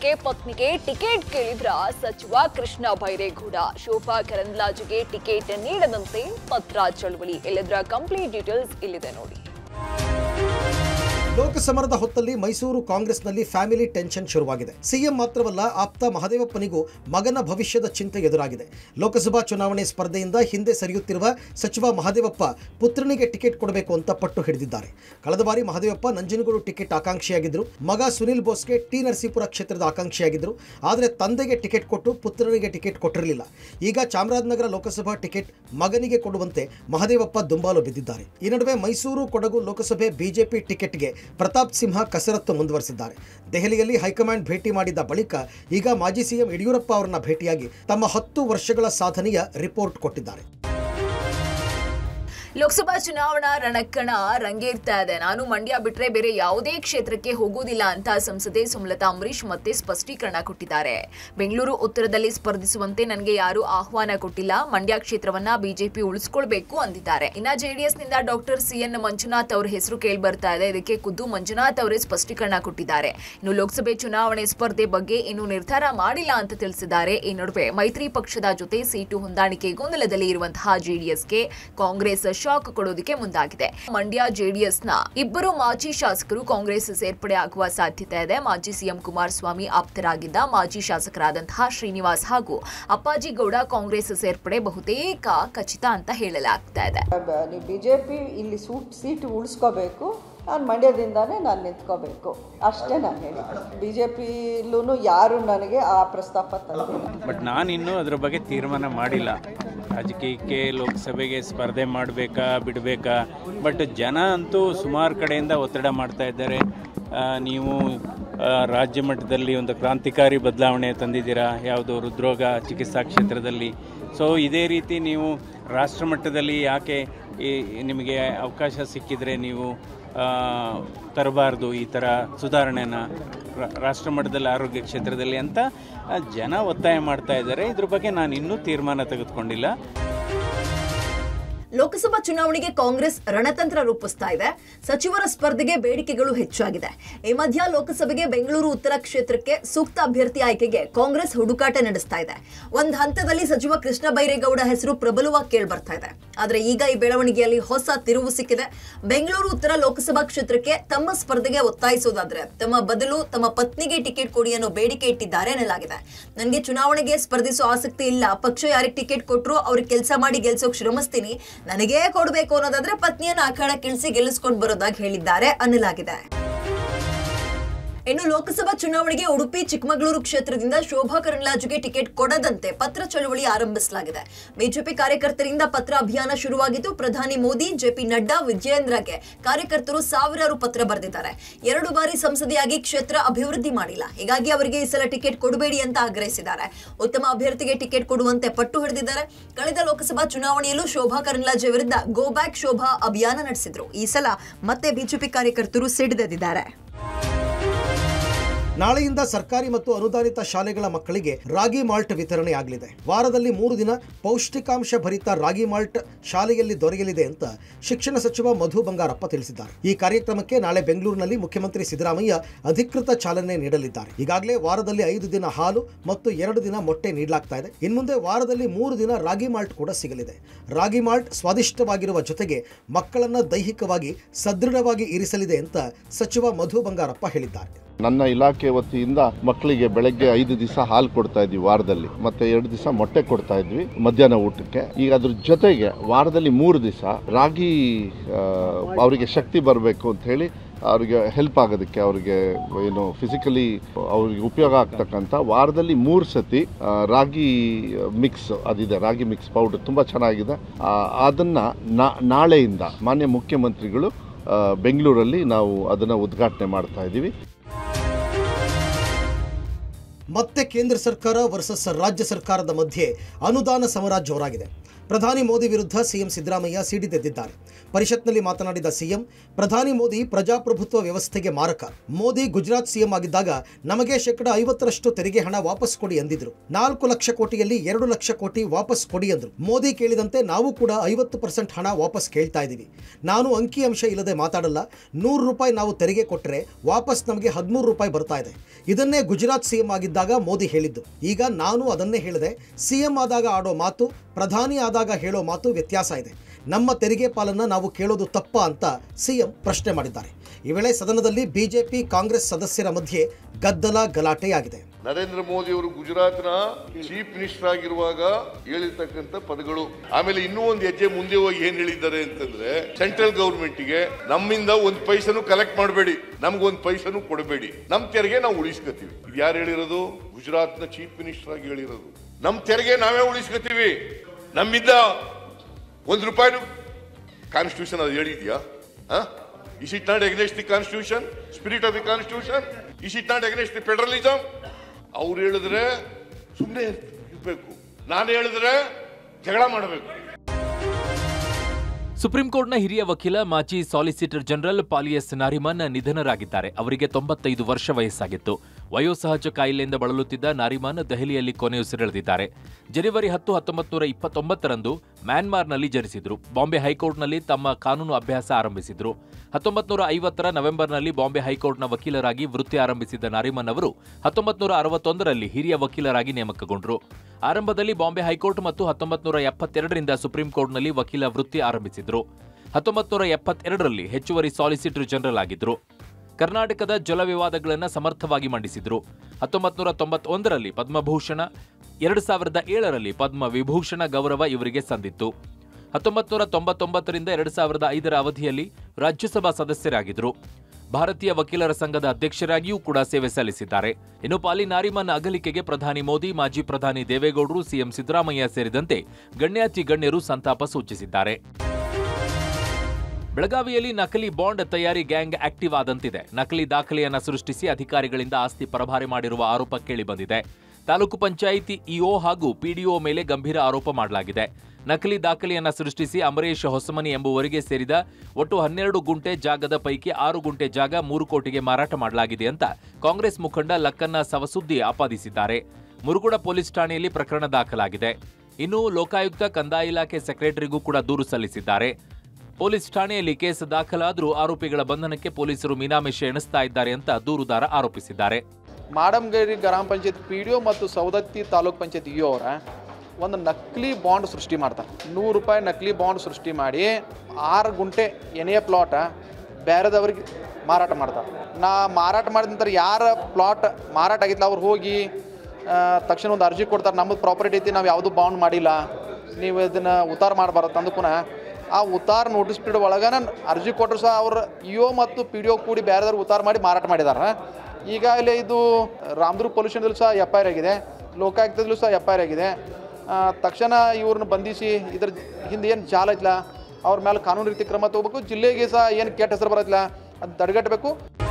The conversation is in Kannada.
ಕ್ಷೇತ್ರಕ್ಕೆ ಪತ್ನಿಗೆ ಟಿಕೆಟ್ ಕೇಳಿದ್ರ ಸಚಿವ ಕೃಷ್ಣ ಬೈರೇಗೌಡ ಶೋಭಾ ಕರಂದ್ಲಾಜೆಗೆ ಟಿಕೆಟ್ ನೀಡದಂತೆ ಪತ್ರ ಚಳವಳಿ ಇಲ್ಲದ್ರ ಕಂಪ್ಲೀಟ್ ಡೀಟೇಲ್ಸ್ ಇಲ್ಲಿದೆ ನೋಡಿ ಲೋಕಸಮರದ ಹೊತ್ತಲ್ಲಿ ಮೈಸೂರು ಕಾಂಗ್ರೆಸ್ನಲ್ಲಿ ಫ್ಯಾಮಿಲಿ ಟೆನ್ಷನ್ ಶುರುವಾಗಿದೆ ಸಿಎಂ ಮಾತ್ರವಲ್ಲ ಆಪ್ತ ಮಹದೇವಪ್ಪನಿಗೂ ಮಗನ ಭವಿಷ್ಯದ ಚಿಂತೆ ಎದುರಾಗಿದೆ ಲೋಕಸಭಾ ಚುನಾವಣೆ ಸ್ಪರ್ಧೆಯಿಂದ ಹಿಂದೆ ಸರಿಯುತ್ತಿರುವ ಸಚಿವ ಮಹದೇವಪ್ಪ ಪುತ್ರನಿಗೆ ಟಿಕೆಟ್ ಕೊಡಬೇಕು ಅಂತ ಪಟ್ಟು ಹಿಡಿದಿದ್ದಾರೆ ಕಳೆದ ಬಾರಿ ಮಹದೇವಪ್ಪ ನಂಜನಗೂಡು ಟಿಕೆಟ್ ಆಕಾಂಕ್ಷಿಯಾಗಿದ್ದರು ಮಗ ಸುನಿಲ್ ಬೋಸ್ಗೆ ಟಿ ನರಸೀಪುರ ಕ್ಷೇತ್ರದ ಆಕಾಂಕ್ಷಿಯಾಗಿದ್ದರು ಆದರೆ ತಂದೆಗೆ ಟಿಕೆಟ್ ಕೊಟ್ಟು ಪುತ್ರನಿಗೆ ಟಿಕೆಟ್ ಕೊಟ್ಟಿರಲಿಲ್ಲ ಈಗ ಚಾಮರಾಜನಗರ ಲೋಕಸಭಾ ಟಿಕೆಟ್ ಮಗನಿಗೆ ಕೊಡುವಂತೆ ಮಹದೇವಪ್ಪ ದುಂಬಾಲು ಬಿದ್ದಿದ್ದಾರೆ ಈ ನಡುವೆ ಮೈಸೂರು ಕೊಡಗು ಲೋಕಸಭೆ ಬಿಜೆಪಿ ಟಿಕೆಟ್ಗೆ ಪ್ರತಾಪ್ ಸಿಂಹ ಕಸರತ್ತು ಮುಂದುವರೆಸಿದ್ದಾರೆ ದೆಹಲಿಯಲ್ಲಿ ಹೈಕಮಾಂಡ್ ಭೇಟಿ ಮಾಡಿದ ಬಳಿಕ ಈಗ ಮಾಜಿ ಸಿಎಂ ಯಡಿಯೂರಪ್ಪ ಅವರನ್ನ ಭೇಟಿಯಾಗಿ ತಮ್ಮ ಹತ್ತು ವರ್ಷಗಳ ಸಾಧನೆಯ ರಿಪೋರ್ಟ್ ಕೊಟ್ಟಿದ್ದಾರೆ ಲೋಕಸಭಾ ಚುನಾವಣಾ ರಣಕಣ ರಂಗೇರ್ತಾ ಇದೆ ನಾನು ಮಂಡ್ಯ ಬಿಟ್ರೆ ಬೇರೆ ಯಾವುದೇ ಕ್ಷೇತ್ರಕ್ಕೆ ಹೋಗೋದಿಲ್ಲ ಅಂತ ಸಂಸದೆ ಸುಮಲತಾ ಅಂಬರೀಶ್ ಮತ್ತೆ ಸ್ಪಷ್ಟೀಕರಣ ಕೊಟ್ಟಿದ್ದಾರೆ ಬೆಂಗಳೂರು ಉತ್ತರದಲ್ಲಿ ಸ್ಪರ್ಧಿಸುವಂತೆ ನನಗೆ ಯಾರು ಆಹ್ವಾನ ಕೊಟ್ಟಿಲ್ಲ ಮಂಡ್ಯ ಕ್ಷೇತ್ರವನ್ನ ಬಿಜೆಪಿ ಉಳಿಸ್ಕೊಳ್ಬೇಕು ಅಂದಿದ್ದಾರೆ ಇನ್ನ ಜೆಡಿಎಸ್ ನಿಂದ ಡಾಕ್ಟರ್ ಸಿಎನ್ ಮಂಜುನಾಥ್ ಅವ್ರ ಹೆಸರು ಕೇಳಿ ಬರ್ತಾ ಇದೆ ಇದಕ್ಕೆ ಖುದ್ದು ಮಂಜುನಾಥ್ ಅವರೇ ಸ್ಪಷ್ಟೀಕರಣ ಕೊಟ್ಟಿದ್ದಾರೆ ಇನ್ನು ಲೋಕಸಭೆ ಚುನಾವಣೆ ಸ್ಪರ್ಧೆ ಬಗ್ಗೆ ಇನ್ನೂ ನಿರ್ಧಾರ ಮಾಡಿಲ್ಲ ಅಂತ ತಿಳಿಸಿದ್ದಾರೆ ಈ ನಡುವೆ ಮೈತ್ರಿ ಪಕ್ಷದ ಜೊತೆ ಸೀಟು ಹೊಂದಾಣಿಕೆ ಗೊಂದಲದಲ್ಲಿ ಇರುವಂತಹ ಜೆಡಿಎಸ್ಗೆ ಕಾಂಗ್ರೆಸ್ ಶಾಕ್ ಕೊಡೋದಕ್ಕೆ ಮುಂದಾಗಿದೆ ಮಂಡ್ಯ ಜೆಡಿಎಸ್ನ ಇಬ್ಬರು ಮಾಜಿ ಶಾಸಕರು ಕಾಂಗ್ರೆಸ್ ಸೇರ್ಪಡೆ ಆಗುವ ಸಾಧ್ಯತೆ ಇದೆ ಮಾಜಿ ಸಿಎಂ ಕುಮಾರಸ್ವಾಮಿ ಆಪ್ತರಾಗಿದ್ದ ಮಾಜಿ ಶಾಸಕರಾದಂತಹ ಶ್ರೀನಿವಾಸ್ ಹಾಗೂ ಅಪ್ಪಾಜಿ ಗೌಡ ಕಾಂಗ್ರೆಸ್ ಸೇರ್ಪಡೆ ಬಹುತೇಕ ಖಚಿತ ಅಂತ ಹೇಳಲಾಗ್ತಾ ಇದೆ ಬ- ನೀವು ಬಿ ಜೆ ಪಿ ಇಲ್ಲಿ ಸೂಟ್ ಸೀಟ್ ಉಳಿಸ್ಕೋಬೇಕು ನಾನು ಮಂಡ್ಯದಿಂದಾನೇ ನಾನು ನಿಂತ್ಕೋಬೇಕು ಅಷ್ಟೇ ನಾನು ಹೇಳಿದ್ದು ಬಿ ಜೆ ಪಿಲೂ ಯಾರು ನನಗೆ ಆ ಪ್ರಸ್ತಾಪ ತಂದಿಲ್ಲ ಬಟ್ ನಾನಿನ್ನೂ ಅದ್ರ ಬಗ್ಗೆ ತೀರ್ಮಾನ ಮಾಡಿಲ್ಲ ರಾಜಕೀಯಕ್ಕೆ ಲೋಕಸಭೆಗೆ ಸ್ಪರ್ಧೆ ಮಾಡಬೇಕಾ ಬಿಡಬೇಕಾ ಬಟ್ ಜನ ಅಂತೂ ಸುಮಾರು ಕಡೆಯಿಂದ ಒತ್ತಡ ಮಾಡ್ತಾ ಇದ್ದಾರೆ ಆ, ನೀವು ಆ, ರಾಜ್ಯ ಮಟ್ಟದಲ್ಲಿ ಒಂದು ಕ್ರಾಂತಿಕಾರಿ ಬದಲಾವಣೆ ತಂದಿದ್ದೀರಾ ಯಾವುದು ಹೃದ್ರೋಗ ಚಿಕಿತ್ಸಾ ಕ್ಷೇತ್ರದಲ್ಲಿ ಸೊ ಇದೇ ರೀತಿ ನೀವು ರಾಷ್ಟ್ರ ಮಟ್ಟದಲ್ಲಿ ಯಾಕೆ ಈ ನಿಮಗೆ ಅವಕಾಶ ಸಿಕ್ಕಿದರೆ ನೀವು ಆ, ತರಬಾರ್ದು ಈ ಥರ ಸುಧಾರಣೆನ ರಾ- ರಾಷ್ಟ್ರ ಮಟ್ಟದಲ್ಲಿ ಆರೋಗ್ಯ ಕ್ಷೇತ್ರದಲ್ಲಿ ಅಂತ ಆ, ಜನ ಒತ್ತಾಯ ಮಾಡ್ತಾ ಇದ್ದಾರೆ ಇದ್ರ ಬಗ್ಗೆ ನಾನು ಇನ್ನೂ ತೀರ್ಮಾನ ತೆಗೆದುಕೊಂಡಿಲ್ಲ ಲೋಕಸಭಾ ಚುನಾವಣೆಗೆ ಕಾಂಗ್ರೆಸ್ ರಣತಂತ್ರ ರೂಪಿಸ್ತಾ ಇದೆ ಸಚಿವರ ಸ್ಪರ್ಧೆಗೆ ಬೇಡಿಕೆಗಳು ಹೆಚ್ಚಾಗಿದೆ ಈ ಮಧ್ಯ ಲೋಕಸಭೆಗೆ ಬೆಂಗಳೂರು ಉತ್ತರ ಕ್ಷೇತ್ರಕ್ಕೆ ಸೂಕ್ತ ಅಭ್ಯರ್ಥಿ ಆಯ್ಕೆಗೆ ಕಾಂಗ್ರೆಸ್ ಹುಡುಕಾಟ ನಡೆಸ್ತಾ ಇದೆ ಒಂದು ಹಂತದಲ್ಲಿ ಸಚಿವ ಕೃಷ್ಣ ಬೈರೇಗೌಡ ಹೆಸರು ಪ್ರಬಲವಾಗಿ ಕೇಳಿ ಬರ್ತಾ ಇದೆ ಆದ್ರೆ ಈಗ ಈ ಬೆಳವಣಿಗೆಯಲ್ಲಿ ಹೊಸ ತಿರುವು ಸಿಕ್ಕಿದೆ ಬೆಂಗಳೂರು ಉತ್ತರ ಲೋಕಸಭಾ ಕ್ಷೇತ್ರಕ್ಕೆ ತಮ್ಮ ಸ್ಪರ್ಧೆಗೆ ಒತ್ತಾಯಿಸೋದಾದ್ರೆ ತಮ್ಮ ಬದಲು ತಮ್ಮ ಪತ್ನಿಗೆ ಟಿಕೆಟ್ ಕೊಡಿ ಅನ್ನೋ ಬೇಡಿಕೆ ಇಟ್ಟಿದ್ದಾರೆ ಎನ್ನಲಾಗಿದೆ ನನಗೆ ಚುನಾವಣೆಗೆ ಸ್ಪರ್ಧಿಸೋ ಆಸಕ್ತಿ ಇಲ್ಲ ಪಕ್ಷ ಯಾರಿಗೆ ಟಿಕೆಟ್ ಕೊಟ್ಟರು ಅವ್ರಿಗೆ ಕೆಲಸ ಮಾಡಿ ಗೆಲ್ಸೋಕ್ ಶ್ರಮಿಸ್ತೀನಿ ನನಗೇ ಕೊಡಬೇಕು ಅನ್ನೋದಾದ್ರೆ ಪತ್ನಿಯನ್ನ ಅಖಾಡಕ್ಕೆ ಇಳಿಸಿ ಗೆಲ್ಲಿಸ್ಕೊಂಡು ಬರೋದಾಗಿ ಹೇಳಿದ್ದಾರೆ ಅನ್ನಲಾಗಿದೆ ಇನ್ನು ಲೋಕಸಭಾ ಚುನಾವಣೆಗೆ ಉಡುಪಿ ಚಿಕ್ಕಮಗಳೂರು ಕ್ಷೇತ್ರದಿಂದ ಶೋಭಾ ಕರಂದ್ಲಾಜೆಗೆ ಟಿಕೆಟ್ ಕೊಡದಂತೆ ಪತ್ರ ಚಳವಳಿ ಆರಂಭಿಸಲಾಗಿದೆ ಬಿಜೆಪಿ ಕಾರ್ಯಕರ್ತರಿಂದ ಪತ್ರ ಅಭಿಯಾನ ಶುರುವಾಗಿದ್ದು ಪ್ರಧಾನಿ ಮೋದಿ ಜೆಪಿ ನಡ್ಡಾ ವಿಜಯೇಂದ್ರಗೆ ಕಾರ್ಯಕರ್ತರು ಸಾವಿರಾರು ಪತ್ರ ಬರೆದಿದ್ದಾರೆ ಎರಡು ಬಾರಿ ಸಂಸದೆಯಾಗಿ ಕ್ಷೇತ್ರ ಅಭಿವೃದ್ಧಿ ಮಾಡಿಲ್ಲ ಹೀಗಾಗಿ ಅವರಿಗೆ ಈ ಸಲ ಟಿಕೆಟ್ ಕೊಡಬೇಡಿ ಅಂತ ಆಗ್ರಹಿಸಿದ್ದಾರೆ ಉತ್ತಮ ಅಭ್ಯರ್ಥಿಗೆ ಟಿಕೆಟ್ ಕೊಡುವಂತೆ ಪಟ್ಟು ಹಿಡಿದಿದ್ದಾರೆ ಕಳೆದ ಲೋಕಸಭಾ ಚುನಾವಣೆಯಲ್ಲೂ ಶೋಭಾ ಕರಂದ್ಲಾಜೆ ವಿರುದ್ಧ ಗೋ ಬ್ಯಾಕ್ ಶೋಭಾ ಅಭಿಯಾನ ನಡೆಸಿದ್ರು ಈ ಸಲ ಮತ್ತೆ ಬಿಜೆಪಿ ಕಾರ್ಯಕರ್ತರು ಸಿಡಿದೆದ್ದಿದ್ದಾರೆ ನಾಳೆಯಿಂದ ಸರ್ಕಾರಿ ಮತ್ತು ಅನುದಾನಿತ ಶಾಲೆಗಳ ಮಕ್ಕಳಿಗೆ ರಾಗಿ ಮಾಲ್ಟ್ ವಿತರಣೆ ಆಗಲಿದೆ ವಾರದಲ್ಲಿ ಮೂರು ದಿನ ಪೌಷ್ಟಿಕಾಂಶ ಭರಿತ ರಾಗಿ ಮಾಲ್ಟ್ ಶಾಲೆಯಲ್ಲಿ ದೊರೆಯಲಿದೆ ಅಂತ ಶಿಕ್ಷಣ ಸಚಿವ ಮಧು ಬಂಗಾರಪ್ಪ ತಿಳಿಸಿದ್ದಾರೆ ಈ ಕಾರ್ಯಕ್ರಮಕ್ಕೆ ನಾಳೆ ಬೆಂಗಳೂರಿನಲ್ಲಿ ಮುಖ್ಯಮಂತ್ರಿ ಸಿದ್ದರಾಮಯ್ಯ ಅಧಿಕೃತ ಚಾಲನೆ ನೀಡಲಿದ್ದಾರೆ ಈಗಾಗಲೇ ವಾರದಲ್ಲಿ ಐದು ದಿನ ಹಾಲು ಮತ್ತು ಎರಡು ದಿನ ಮೊಟ್ಟೆ ನೀಡಲಾಗ್ತಾ ಇದೆ ಇನ್ಮುಂದೆ ವಾರದಲ್ಲಿ ಮೂರು ದಿನ ರಾಗಿ ಮಾಲ್ಟ್ ಕೂಡ ಸಿಗಲಿದೆ ರಾಗಿ ಮಾಲ್ಟ್ ಸ್ವಾದಿಷ್ಟವಾಗಿರುವ ಜೊತೆಗೆ ಮಕ್ಕಳನ್ನ ದೈಹಿಕವಾಗಿ ಸದೃಢವಾಗಿ ಇರಿಸಲಿದೆ ಅಂತ ಸಚಿವ ಮಧು ಬಂಗಾರಪ್ಪ ಹೇಳಿದ್ದಾರೆ ನನ್ನ ಇಲಾಖೆ ವತಿಯಿಂದ ಮಕ್ಕಳಿಗೆ ಬೆಳಗ್ಗೆ ಐದು ದಿವಸ ಹಾಲು ಕೊಡ್ತಾ ಇದ್ವಿ ವಾರದಲ್ಲಿ ಮತ್ತೆ ಎರಡು ದಿವಸ ಮೊಟ್ಟೆ ಕೊಡ್ತಾ ಇದ್ವಿ ಮಧ್ಯಾಹ್ನ ಊಟಕ್ಕೆ ಈಗ ಅದ್ರ ಜೊತೆಗೆ ವಾರದಲ್ಲಿ ಮೂರು ದಿವಸ ರಾಗಿ ಆ, ಅವರಿಗೆ ಶಕ್ತಿ ಬರಬೇಕು ಅಂತ ಹೇಳಿ ಅವ್ರಿಗೆ ಹೆಲ್ಪ್ ಆಗೋದಕ್ಕೆ ಅವ್ರಿಗೆ ಏನು ಫಿಸಿಕಲಿ ಅವ್ರಿಗೆ ಉಪಯೋಗ ಆಗ್ತಕ್ಕಂಥ ವಾರದಲ್ಲಿ ಮೂರು ಸತಿ ಆ, ರಾಗಿ ಮಿಕ್ಸ್ ಅದಿದೆ ರಾಗಿ ಮಿಕ್ಸ್ ಪೌಡರ್ ತುಂಬ ಚೆನ್ನಾಗಿದೆ ಆ, ಅದನ್ನ ನಾ- ನಾಳೆಯಿಂದ ಮಾನ್ಯ ಮುಖ್ಯಮಂತ್ರಿಗಳು ಆ, ಬೆಂಗಳೂರಲ್ಲಿ ನಾವು ಅದನ್ನು ಉದ್ಘಾಟನೆ ಮಾಡ್ತಾ ಇದ್ದೀವಿ ಮತ್ತೆ ಕೇಂದ್ರ ಸರ್ಕಾರ ವರ್ಸಸ್ ರಾಜ್ಯ ಸರ್ಕಾರದ ಮಧ್ಯೆ ಅನುದಾನ ಸಮರ ಜೋರಾಗಿದೆ ಪ್ರಧಾನಿ ಮೋದಿ ವಿರುದ್ಧ ಸಿಎಂ ಸಿದ್ದರಾಮಯ್ಯ ಸಿಡಿದೆದ್ದಿದ್ದಾರೆ ಪರಿಷತ್ನಲ್ಲಿ ಮಾತನಾಡಿದ ಸಿಎಂ ಪ್ರಧಾನಿ ಮೋದಿ ಪ್ರಜಾಪ್ರಭುತ್ವ ವ್ಯವಸ್ಥೆಗೆ ಮಾರಕ ಮೋದಿ ಗುಜರಾತ್ ಸಿಎಂ ಆಗಿದ್ದಾಗ ನಮಗೆ ಶೇಕಡ ಐವತ್ತರಷ್ಟು ತೆರಿಗೆ ಹಣ ವಾಪಸ್ ಕೊಡಿ ಎಂದಿದ್ರು ನಾಲ್ಕು ಲಕ್ಷ ಕೋಟಿಯಲ್ಲಿ ಎರಡು ಲಕ್ಷ ಕೋಟಿ ವಾಪಸ್ ಕೊಡಿ ಅಂದ್ರು ಮೋದಿ ಕೇಳಿದಂತೆ ನಾವು ಕೂಡ ಐವತ್ತು ಪರ್ಸೆಂಟ್ ಹಣ ವಾಪಸ್ ಕೇಳ್ತಾ ಇದ್ದೀವಿ ನಾನು ಅಂಕಿಅಂಶ ಇಲ್ಲದೆ ಮಾತಾಡಲ್ಲ ನೂರು ರೂಪಾಯಿ ನಾವು ತೆರಿಗೆ ಕೊಟ್ಟರೆ ವಾಪಸ್ ನಮಗೆ ಹದಿಮೂರು ರೂಪಾಯಿ ಬರ್ತಾ ಇದೆ ಇದನ್ನೇ ಗುಜರಾತ್ ಸಿಎಂ ಆಗಿದ್ದಾಗ ಮೋದಿ ಹೇಳಿದ್ದು ಈಗ ನಾನು ಅದನ್ನೇ ಹೇಳಿದೆ ಸಿಎಂ ಆದಾಗ ಆಡೋ ಮಾತು ಪ್ರಧಾನಿ ಆದಾಗ ಹೇಳೋ ಮಾತು ವ್ಯತ್ಯಾಸ ಇದೆ ನಮ್ಮ ತೆರಿಗೆ ಪಾಲನ್ನ ನಾವು ಕೇಳೋದು ತಪ್ಪಾ ಅಂತ ಸಿಎಂ ಪ್ರಶ್ನೆ ಮಾಡಿದ್ದಾರೆ ಈ ವೇಳೆ ಸದನದಲ್ಲಿ ಬಿಜೆಪಿ ಕಾಂಗ್ರೆಸ್ ಸದಸ್ಯರ ಮಧ್ಯೆ ಗದ್ದಲ ಗಲಾಟೆಯಾಗಿದೆ ನರೇಂದ್ರ ಮೋದಿ ಅವರು ಗುಜರಾತ್ನ ಚೀಫ್ ಮಿನಿಸ್ಟರ್ ಆಗಿರುವಾಗ ಹೇಳಿರ್ತಕ್ಕಂಥ ಪದಗಳು ಆಮೇಲೆ ಇನ್ನೂ ಒಂದು ಹೆಜ್ಜೆ ಮುಂದೆ ಹೋಗಿ ಏನ್ ಹೇಳಿದ್ದಾರೆ ಅಂತಂದ್ರೆ ಸೆಂಟ್ರಲ್ ಗೌರ್ಮೆಂಟ್ಗೆ ನಮ್ಮಿಂದ ಒಂದ್ ಪೈಸನು ಕಲೆಕ್ಟ್ ಮಾಡಬೇಡಿ ನಮ್ಗೊಂದ್ ಪೈಸನು ಕೊಡಬೇಡಿ ನಮ್ ತೆರಿಗೆ ನಾವು ಉಳಿಸ್ಕೊತೀವಿ ಇದು ಯಾರು ಹೇಳಿರೋದು ಗುಜರಾತ್ನ ಚೀಫ್ ಮಿನಿಸ್ಟರ್ ಆಗಿ ಹೇಳಿರೋದು ನಮ್ ತೆರಿಗೆ ನಾವೇ ಉಳಿಸ್ಕೊತೀವಿ ನಮ್ಮಿಂದ ಒಂದ್ ರೂಪಾಯಿನು ಕಾನ್ಸ್ಟಿಟ್ಯೂಷನ್ ಅದು ಹೇಳಿದ್ಯಾ is it not against the constitution spirit of the constitution is it not against the federalism ಅವ್ರು ಹೇಳಿದ್ರೆ ಸುಮ್ಮನೆ ಇರ್ಬೇಕು ನಾನು ಹೇಳಿದ್ರೆ ಜಗಳ ಮಾಡಬೇಕು ಸುಪ್ರೀಂ ಕೋರ್ಟ್ನ ಹಿರಿಯ ವಕೀಲ ಮಾಜಿ ಸಾಲಿಸಿಟರ್ ಜನರಲ್ ಪಾಲಿಯಸ್ ನಾರಿಮನ್ ನಿಧನರಾಗಿದ್ದಾರೆ ಅವರಿಗೆ ತೊಂಬತ್ತೈದು ವರ್ಷ ವಯಸ್ಸಾಗಿತ್ತು ವಯೋಸಹಜ ಕಾಯಿಲೆಯಿಂದ ಬಳಲುತ್ತಿದ್ದ ನಾರಿಮನ್ ದೆಹಲಿಯಲ್ಲಿ ಕೊನೆಯುಸಿರೆಳೆದಿದ್ದಾರೆ ಜನವರಿ ಹತ್ತು ಹತ್ತೊಂಬತ್ತು ನೂರ ಇಪ್ಪತ್ತೊಂಬತ್ತರಂದು ಮ್ಯಾನ್ಮಾರ್ನಲ್ಲಿ ಜನಿಸಿದ್ರು ಬಾಂಬೆ ಹೈಕೋರ್ಟ್ನಲ್ಲಿ ತಮ್ಮ ಕಾನೂನು ಅಭ್ಯಾಸ ಆರಂಭಿಸಿದ್ರು ಹತ್ತೊಂಬತ್ತು ನೂರ ಐವತ್ತರ ನವೆಂಬರ್ನಲ್ಲಿ ಬಾಂಬೆ ಹೈಕೋರ್ಟ್ನ ವಕೀಲರಾಗಿ ವೃತ್ತಿ ಆರಂಭಿಸಿದ್ದ ನಾರಿಮನ್ ಅವರು ಹತ್ತೊಂಬತ್ತು ನೂರ ಅರವತ್ತೊಂದರಲ್ಲಿ ಹಿರಿಯ ವಕೀಲರಾಗಿ ನೇಮಕಗೊಂಡರು ಆರಂಭದಲ್ಲಿ ಬಾಂಬೆ ಹೈಕೋರ್ಟ್ ಮತ್ತು ಹತ್ತೊಂಬತ್ತು ನೂರ ಎಪ್ಪತ್ತೆರಡರಿಂದ ಸುಪ್ರೀಂ ಕೋರ್ಟ್ನಲ್ಲಿ ವಕೀಲ ವೃತ್ತಿ ಆರಂಭಿಸಿದ್ರು ಹತ್ತೊಂಬತ್ತು ನೂರ ಎಪ್ಪತ್ತೆರಡರಲ್ಲಿ ಹೆಚ್ಚುವರಿ ಸಾಲಿಸಿಟರ್ ಜನರಲ್ ಆಗಿದ್ರು ಕರ್ನಾಟಕದ ಜಲ ವಿವಾದಗಳನ್ನು ಸಮರ್ಥವಾಗಿ ಮಂಡಿಸಿದ್ರು ಹತ್ತೊಂಬತ್ತು ನೂರ ತೊಂಬತ್ತೊಂದರಲ್ಲಿ ಪದ್ಮಭೂಷಣ ಎರಡು ಸಾವಿರದ ಏಳರಲ್ಲಿ ಪದ್ಮ ವಿಭೂಷಣ ಗೌರವ ಇವರಿಗೆ ಸಂದಿತ್ತು ಹತ್ತೊಂಬತ್ತು ನೂರ ತೊಂಬತ್ತೊಂಬತ್ತರಿಂದ ಎರಡು ಸಾವಿರದ ಐದರ ಅವಧಿಯಲ್ಲಿ ರಾಜ್ಯಸಭಾ ಸದಸ್ಯರಾಗಿದ್ದರು ಭಾರತೀಯ ವಕೀಲರ ಸಂಘದ ಅಧ್ಯಕ್ಷರಾಗಿಯೂ ಕೂಡ ಸೇವೆ ಸಲ್ಲಿಸಿದ್ದಾರೆ ಇನ್ನು ಪಾಲಿ ನಾರಿಮನ್ ಅಗಲಿಕೆಗೆ ಪ್ರಧಾನಿ ಮೋದಿ ಮಾಜಿ ಪ್ರಧಾನಿ ದೇವೇಗೌಡರು ಸಿಎಂ ಸಿದ್ದರಾಮಯ್ಯ ಸೇರಿದಂತೆ ಗಣ್ಯಾತಿ ಗಣ್ಯರು ಸಂತಾಪ ಸೂಚಿಸಿದ್ದಾರೆ ಬೆಳಗಾವಿಯಲ್ಲಿ ನಕಲಿ ಬಾಂಡ್ ತಯಾರಿ ಗ್ಯಾಂಗ್ ಆಕ್ಟಿವ್ ಆದಂತಿದೆ ನಕಲಿ ದಾಖಲೆಯನ್ನ ಸೃಷ್ಟಿಸಿ ಅಧಿಕಾರಿಗಳಿಂದ ಆಸ್ತಿ ಪರಭಾರೆ ಮಾಡಿರುವ ಆರೋಪ ಕೇಳಿಬಂದಿದೆ ತಾಲೂಕು ಪಂಚಾಯಿತಿ ಇಒ ಹಾಗೂ ಪಿಡಿಒ ಮೇಲೆ ಗಂಭೀರ ಆರೋಪ ಮಾಡಲಾಗಿದೆ ನಕಲಿ ದಾಖಲೆಯನ್ನ ಸೃಷ್ಟಿಸಿ ಅಮರೇಶ್ ಹೊಸಮನಿ ಎಂಬುವರಿಗೆ ಸೇರಿದ ಒಟ್ಟು ಹನ್ನೆರಡು ಗುಂಟೆ ಜಾಗದ ಪೈಕಿ ಆರು ಗುಂಟೆ ಜಾಗ ಮೂರು ಕೋಟಿಗೆ ಮಾರಾಟ ಮಾಡಲಾಗಿದೆ ಅಂತ ಕಾಂಗ್ರೆಸ್ ಮುಖಂಡ ಲಕ್ಕನ್ನ ಸವಸುದ್ದಿ ಆಪಾದಿಸಿದ್ದಾರೆ ಮುರುಗುಡ ಪೊಲೀಸ್ ಠಾಣೆಯಲ್ಲಿ ಪ್ರಕರಣ ದಾಖಲಾಗಿದೆ ಇನ್ನು ಲೋಕಾಯುಕ್ತ ಕಂದಾಯ ಇಲಾಖೆ ಸೆಕ್ರೆಟರಿಗೂ ಕೂಡ ದೂರು ಸಲ್ಲಿಸಿದ್ದಾರೆ ಪೊಲೀಸ್ ಠಾಣೆಯಲ್ಲಿ ಕೇಸ್ ದಾಖಲಾದರೂ ಆರೋಪಿಗಳ ಬಂಧನಕ್ಕೆ ಪೊಲೀಸರು ಮೀನಾಮೇಷ ಎಣಿಸ್ತಾ ಇದ್ದಾರೆ ಅಂತ ದೂರುದಾರ ಆರೋಪಿಸಿದ್ದಾರೆ ಮಾಡಮ್ಗೇರಿ ಗ್ರಾಮ ಪಂಚಾಯತ್ ಪಿ ಡಿ ಒ ಮತ್ತು ಸೌದತ್ತಿ ತಾಲೂಕ್ ಪಂಚಾಯತ್ ಇ ಅವರ ಒಂದು ನಕಲಿ ಬಾಂಡ್ ಸೃಷ್ಟಿ ಮಾಡ್ತಾರೆ ನೂರು ರೂಪಾಯಿ ನಕಲಿ ಬಾಂಡ್ ಸೃಷ್ಟಿ ಮಾಡಿ ಆರು ಗುಂಟೆ ಎನೆಯ ಪ್ಲಾಟ ಬೇರೆದವ್ರಿಗೆ ಮಾರಾಟ ಮಾಡ್ತಾರೆ ನಾ ಮಾರಾಟ ಮಾಡಿದ ನಂತರ ಯಾರ ಪ್ಲಾಟ್ ಮಾರಾಟ ಆಗಿತ್ತಲ್ಲ ಅವ್ರು ಹೋಗಿ ಆ, ತಕ್ಷಣ ಒಂದು ಅರ್ಜಿ ಕೊಡ್ತಾರೆ ನಮ್ಮದು ಪ್ರಾಪರ್ಟಿ ಐತಿ ನಾವು ಯಾವುದು ಬಾಂಡ್ ಮಾಡಿಲ್ಲ ನೀವು ಇದನ್ನು ಉತ್ತಾರ ಮಾಡಬಾರದು ಅಂದ ಪುನಃ ಆ ಉತ್ತಾರ ನೋಟಿಸ್ ಪೀರಿಯಡ್ ಒಳಗನ ಅರ್ಜಿ ಕೊಟ್ಟರು ಸಹ ಅವ್ರು ಇ ಒ ಮತ್ತು ಪಿ ಡಿ ಒ ಕೂಡಿ ಬೇರೆದವ್ರು ಉತ್ತಾರ ಮಾಡಿ ಮಾರಾಟ ಮಾಡಿದ್ದಾರೆ ಈಗಾಗಲೇ ಇದು ರಾಮದುರ್ಗ ಪೊಲ್ಯೂಷನ್ದಲ್ಲೂ ಸಹ ಎಫ್ ಐ ಆರ್ ಆಗಿದೆ ಲೋಕಾಯುಕ್ತದಲ್ಲೂ ಸಹ ಎಫ್ ಐ ಆರ್ ಆಗಿದೆ ಆ, ತಕ್ಷಣ ಇವ್ರನ್ನ ಬಂಧಿಸಿ ಇದ್ರ ಹಿಂದೆ ಏನು ಜಾಲ ಐತಲ್ಲ ಅವ್ರ ಮೇಲೆ ಕಾನೂನು ರೀತಿ ಕ್ರಮ ತಗೋಬೇಕು ಜಿಲ್ಲೆಗೆ ಸಹ ಏನು ಕೆಟ್ಟ ಹೆಸರು ಬರತ್ತಿಲ್ಲ ಅದು ತಡೆಗಟ್ಟಬೇಕು